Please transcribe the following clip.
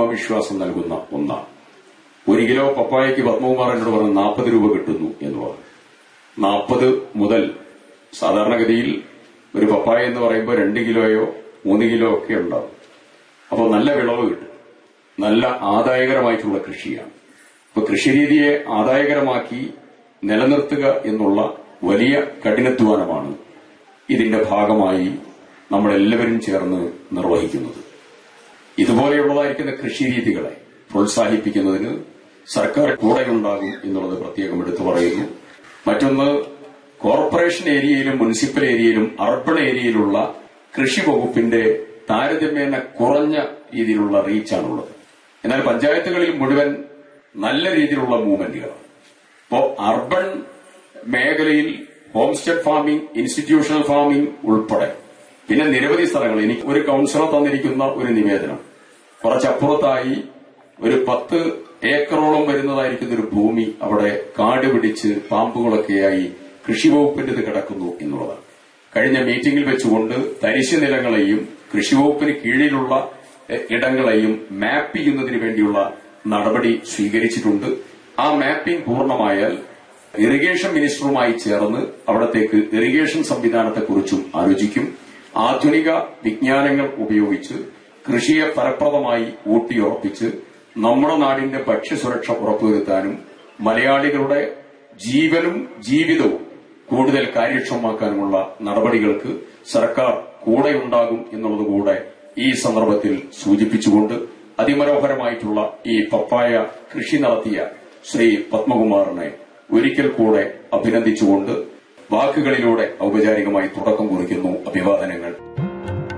ആത്മവിശ്വാസം നൽകുന്ന ഒന്നാണ് ഒരു കിലോ പപ്പായയ്ക്ക് പത്മകുമാർ എന്നോട് പറഞ്ഞു നാൽപ്പത് രൂപ കിട്ടുന്നു എന്ന് പറഞ്ഞു നാൽപ്പത് മുതൽ സാധാരണഗതിയിൽ ഒരു പപ്പായ എന്ന് പറയുമ്പോൾ രണ്ട് കിലോയോ മൂന്ന് കിലോ ഒക്കെ ഉണ്ടാവും അപ്പോൾ നല്ല വിളവ് കിട്ടും നല്ല ആദായകരമായിട്ടുള്ള കൃഷിയാണ് അപ്പൊ കൃഷിരീതിയെ ആദായകരമാക്കി നിലനിർത്തുക എന്നുള്ള വലിയ കഠിനാധ്വാനമാണ് ഇതിന്റെ ഭാഗമായി നമ്മളെല്ലാവരും ചേർന്ന് നിർവഹിക്കുന്നത് ഇതുപോലെയുള്ളതായിരിക്കുന്ന കൃഷിരീതികളെ പ്രോത്സാഹിപ്പിക്കുന്നതിന് സർക്കാർ കൂടെയുണ്ടാകും എന്നുള്ളത് പ്രത്യേകം എടുത്തു പറയുന്നു മറ്റൊന്ന് കോർപ്പറേഷൻ ഏരിയയിലും മുനിസിപ്പൽ ഏരിയയിലും അർബൺ ഏരിയയിലുള്ള കൃഷി വകുപ്പിന്റെ താരതമ്യേന കുറഞ്ഞ രീതിയിലുള്ള റീച്ചാണുള്ളത് എന്നാൽ പഞ്ചായത്തുകളിൽ മുഴുവൻ നല്ല രീതിയിലുള്ള മൂവ്മെന്റുകളാണ് ഇപ്പോ അർബൺ മേഖലയിൽ home stay farming institutional farming ഉൾപ്പെടെ പിന്നെ നിരവധി സ്ഥലങ്ങൾ എനിക്ക് ഒരു കൌൺസിലർ തന്നിരിക്കുന്ന ഒരു നിവേദനം കുറച്ചപ്പുറത്തായി ഒരു പത്ത് ഏക്കറോളം വരുന്നതായിരിക്കുന്ന ഒരു ഭൂമി അവിടെ കാട് പിടിച്ച് പാമ്പുകളൊക്കെയായി കൃഷി വകുപ്പിന്റേത് കിടക്കുന്നു എന്നുള്ളതാണ് കഴിഞ്ഞ മീറ്റിംഗിൽ വെച്ചുകൊണ്ട് തരിശു നിലങ്ങളെയും കൃഷി വകുപ്പിന് കീഴിലുള്ള എ, ഇടങ്ങളെയും മാപ്പ് ചെയ്യുന്നതിന് വേണ്ടിയുള്ള നടപടി സ്വീകരിച്ചിട്ടുണ്ട് ആ മാപ്പിംഗ് പൂർണ്ണമായാൽ ഇറിഗേഷൻ മിനിസ്റ്ററുമായി ചേർന്ന് അവിടത്തേക്ക് ഇറിഗേഷൻ സംവിധാനത്തെക്കുറിച്ചും ആലോചിക്കും ആധുനിക വിജ്ഞാനങ്ങൾ ഉപയോഗിച്ച് കൃഷിയെ ഫലപ്രദമായി ഊട്ടിയുറപ്പിച്ച് നമ്മുടെ നാടിന്റെ ഭക്ഷ്യസുരക്ഷ ഉറപ്പുവരുത്താനും മലയാളികളുടെ ജീവനും ജീവിതവും കൂടുതൽ കാര്യക്ഷമമാക്കാനുമുള്ള നടപടികൾക്ക് സർക്കാർ കൂടെയുണ്ടാകും എന്നുള്ളത് കൂടെ ഈ സന്ദർഭത്തിൽ സൂചിപ്പിച്ചുകൊണ്ട് അതിമനോഹരമായിട്ടുള്ള ഈ പപ്പായ കൃഷി നടത്തിയ ശ്രീ പത്മകുമാറിനെ ഒരിക്കൽ കൂടെ അഭിനന്ദിച്ചുകൊണ്ട് വാക്കുകളിലൂടെ ഔപചാരികമായി തുടക്കം കുറിക്കുന്നു അഭിവാദനങ്ങൾ